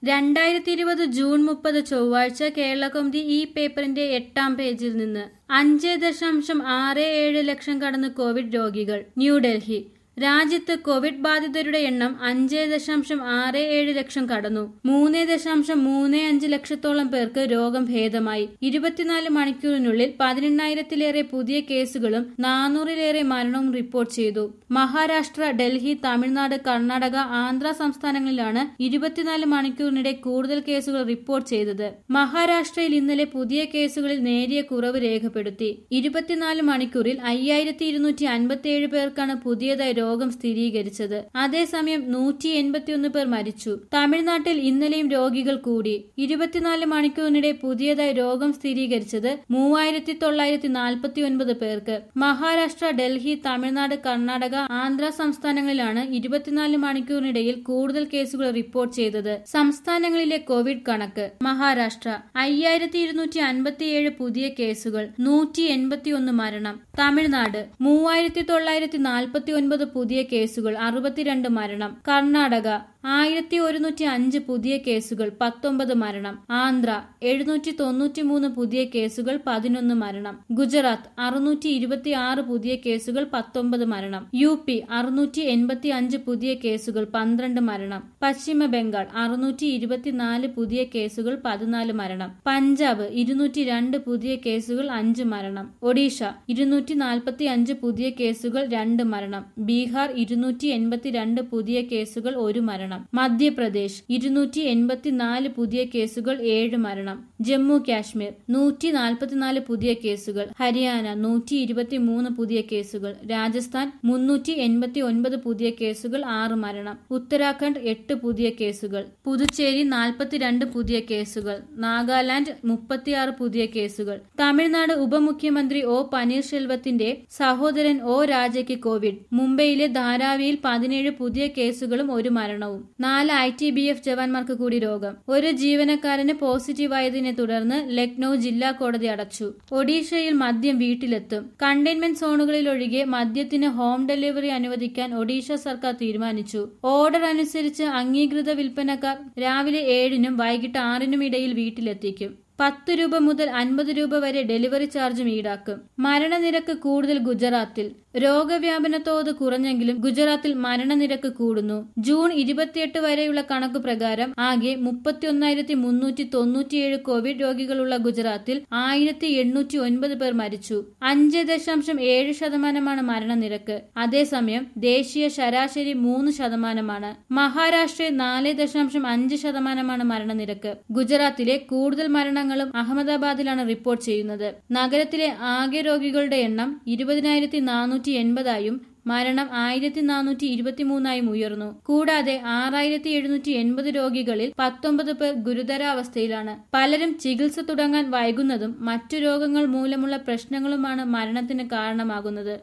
രണ്ടായിരത്തി ഇരുപത് ജൂൺ മുപ്പത് ചൊവ്വാഴ്ച കേരളകൗമുദി ഈ പേപ്പറിന്റെ എട്ടാം പേജിൽ നിന്ന് അഞ്ച് ദശാംശം ആറ് ഏഴ് ലക്ഷം കടന്ന് കോവിഡ് രോഗികൾ ന്യൂഡൽഹി രാജ്യത്ത് കോവിഡ് ബാധിതരുടെ എണ്ണം അഞ്ച് ദശാംശം ആറ് ഏഴ് ലക്ഷം കടന്നു മൂന്ന് ദശാംശം മൂന്ന് അഞ്ച് ലക്ഷത്തോളം പേർക്ക് രോഗം ഭേദമായി ഇരുപത്തിനാല് മണിക്കൂറിനുള്ളിൽ പതിനെണ്ണായിരത്തിലേറെ പുതിയ കേസുകളും നാനൂറിലേറെ മരണവും റിപ്പോർട്ട് ചെയ്തു മഹാരാഷ്ട്ര ഡൽഹി തമിഴ്നാട് കർണാടക ആന്ധ്ര സംസ്ഥാനങ്ങളിലാണ് ഇരുപത്തിനാല് മണിക്കൂറിനിടെ കൂടുതൽ കേസുകൾ റിപ്പോർട്ട് ചെയ്തത് മഹാരാഷ്ട്രയിൽ ഇന്നലെ പുതിയ കേസുകളിൽ നേരിയ കുറവ് രേഖപ്പെടുത്തി ഇരുപത്തിനാല് മണിക്കൂറിൽ അയ്യായിരത്തി ഇരുന്നൂറ്റി അൻപത്തിയേഴ് പേർക്കാണ് പുതിയതായി രോഗം സ്ഥിരീകരിച്ചത് അതേസമയം നൂറ്റി എൺപത്തിയൊന്ന് പേർ മരിച്ചു തമിഴ്നാട്ടിൽ ഇന്നലെയും രോഗികൾ കൂടി ഇരുപത്തിനാല് മണിക്കൂറിനിടെ പുതിയതായി രോഗം സ്ഥിരീകരിച്ചത് മൂവായിരത്തി തൊള്ളായിരത്തി നാൽപ്പത്തി ഒൻപത് പേർക്ക് മഹാരാഷ്ട്ര ഡൽഹി തമിഴ്നാട് കർണാടക ആന്ധ്ര സംസ്ഥാനങ്ങളിലാണ് ഇരുപത്തിനാല് മണിക്കൂറിനിടയിൽ കൂടുതൽ കേസുകൾ റിപ്പോർട്ട് ചെയ്തത് സംസ്ഥാനങ്ങളിലെ കോവിഡ് കണക്ക് മഹാരാഷ്ട്ര അയ്യായിരത്തി ഇരുന്നൂറ്റി അൻപത്തിയേഴ് പുതിയ കേസുകൾ നൂറ്റി എൺപത്തിയൊന്ന് മരണം തമിഴ്നാട് മൂവായിരത്തി തൊള്ളായിരത്തി നാൽപ്പത്തി ഒൻപത് പുതിയ കേസുകൾ അറുപത്തിരണ്ട് മരണം കർണാടക ആയിരത്തി ഒരുന്നൂറ്റി അഞ്ച് പുതിയ കേസുകൾ പത്തൊമ്പത് മരണം ആന്ധ്ര എഴുന്നൂറ്റി തൊണ്ണൂറ്റി മൂന്ന് പുതിയ കേസുകൾ പതിനൊന്ന് മരണം ഗുജറാത്ത് അറുന്നൂറ്റി ഇരുപത്തി ആറ് പുതിയ കേസുകൾ പത്തൊമ്പത് മരണം യു പി അറുന്നൂറ്റി എൺപത്തി അഞ്ച് പുതിയ കേസുകൾ പന്ത്രണ്ട് മരണം പശ്ചിമ ബംഗാൾ അറുന്നൂറ്റി ഇരുപത്തിനാല് പുതിയ കേസുകൾ പതിനാല് മരണം പഞ്ചാബ് ഇരുന്നൂറ്റി രണ്ട് പുതിയ കേസുകൾ അഞ്ച് മരണം ഒഡീഷ ഇരുന്നൂറ്റി നാൽപ്പത്തി അഞ്ച് പുതിയ കേസുകൾ രണ്ട് മരണം ബീഹാർ ഇരുന്നൂറ്റി എൺപത്തിരണ്ട് പുതിയ കേസുകൾ ഒരു മരണം മധ്യപ്രദേശ് ഇരുന്നൂറ്റി എൺപത്തിനാല് പുതിയ കേസുകൾ ഏഴ് മരണം ജമ്മു കാശ്മീർ നൂറ്റി നാൽപ്പത്തിനാല് പുതിയ കേസുകൾ ഹരിയാന നൂറ്റി ഇരുപത്തി മൂന്ന് പുതിയ കേസുകൾ രാജസ്ഥാൻ മുന്നൂറ്റി എൺപത്തി ഒൻപത് പുതിയ കേസുകൾ ആറ് മരണം ഉത്തരാഖണ്ഡ് എട്ട് പുതിയ കേസുകൾ പുതുച്ചേരി നാൽപ്പത്തിരണ്ട് പുതിയ കേസുകൾ നാഗാലാൻഡ് മുപ്പത്തിയാറ് പുതിയ കേസുകൾ തമിഴ്നാട് ഉപമുഖ്യമന്ത്രി ഒ പനീർശെൽവത്തിന്റെ സഹോദരൻ ഒ രാജയ്ക്ക് കോവിഡ് മുംബൈയിലെ ധാരാവിയിൽ പതിനേഴ് പുതിയ കേസുകളും ഒരു മരണവും നാല് ഐ ടി ബി എഫ് ജവാന്മാർക്ക് കൂടി രോഗം ഒരു ജീവനക്കാരന് പോസിറ്റീവായതിനെ തുടർന്ന് ലക്നൌ ജില്ലാ കോടതി അടച്ചു ഒഡീഷയിൽ മദ്യം വീട്ടിലെത്തും കണ്ടെയ്ൻമെന്റ് സോണുകളിൽ ഒഴികെ മദ്യത്തിന് ഹോം ഡെലിവറി അനുവദിക്കാൻ ഒഡീഷ സർക്കാർ തീരുമാനിച്ചു ഓർഡർ അനുസരിച്ച് അംഗീകൃത വിൽപ്പനക്കാർ രാവിലെ ഏഴിനും വൈകിട്ട് ആറിനും ഇടയിൽ വീട്ടിലെത്തിക്കും പത്ത് രൂപ മുതൽ അൻപത് രൂപ വരെ ഡെലിവറി ചാർജും ഈടാക്കും മരണനിരക്ക് കൂടുതൽ ഗുജറാത്തിൽ രോഗവ്യാപന തോത് കുറഞ്ഞെങ്കിലും ഗുജറാത്തിൽ മരണനിരക്ക് കൂടുന്നു ജൂൺ ഇരുപത്തിയെട്ട് വരെയുള്ള കണക്കു പ്രകാരം ആകെ മുപ്പത്തിയൊന്നായിരത്തി മുന്നൂറ്റി തൊണ്ണൂറ്റിയേഴ് കോവിഡ് രോഗികളുള്ള ഗുജറാത്തിൽ ആയിരത്തി എണ്ണൂറ്റി ഒൻപത് പേർ മരിച്ചു അഞ്ച് ദശാംശം ഏഴ് ശതമാനമാണ് മരണനിരക്ക് അതേസമയം ദേശീയ ശരാശരി മൂന്ന് ശതമാനമാണ് മഹാരാഷ്ട്രയിൽ നാല് ദശാംശം അഞ്ച് ശതമാനമാണ് മരണനിരക്ക് ഗുജറാത്തിലെ കൂടുതൽ മരണങ്ങളും അഹമ്മദാബാദിലാണ് റിപ്പോർട്ട് ചെയ്യുന്നത് നഗരത്തിലെ ആകെ രോഗികളുടെ എണ്ണം ഇരുപതിനായിരത്തി നാനൂറ്റി എൺപതായും മരണം ആയിരത്തി നാനൂറ്റി ഇരുപത്തിമൂന്നായും ഉയർന്നു കൂടാതെ ആറായിരത്തി എഴുന്നൂറ്റി എൺപത് രോഗികളിൽ പത്തൊമ്പത് പേർ ഗുരുതരാവസ്ഥയിലാണ് പലരും ചികിത്സ തുടങ്ങാൻ വൈകുന്നതും മറ്റു രോഗങ്ങൾ മൂലമുള്ള പ്രശ്നങ്ങളുമാണ് മരണത്തിന് കാരണമാകുന്നത്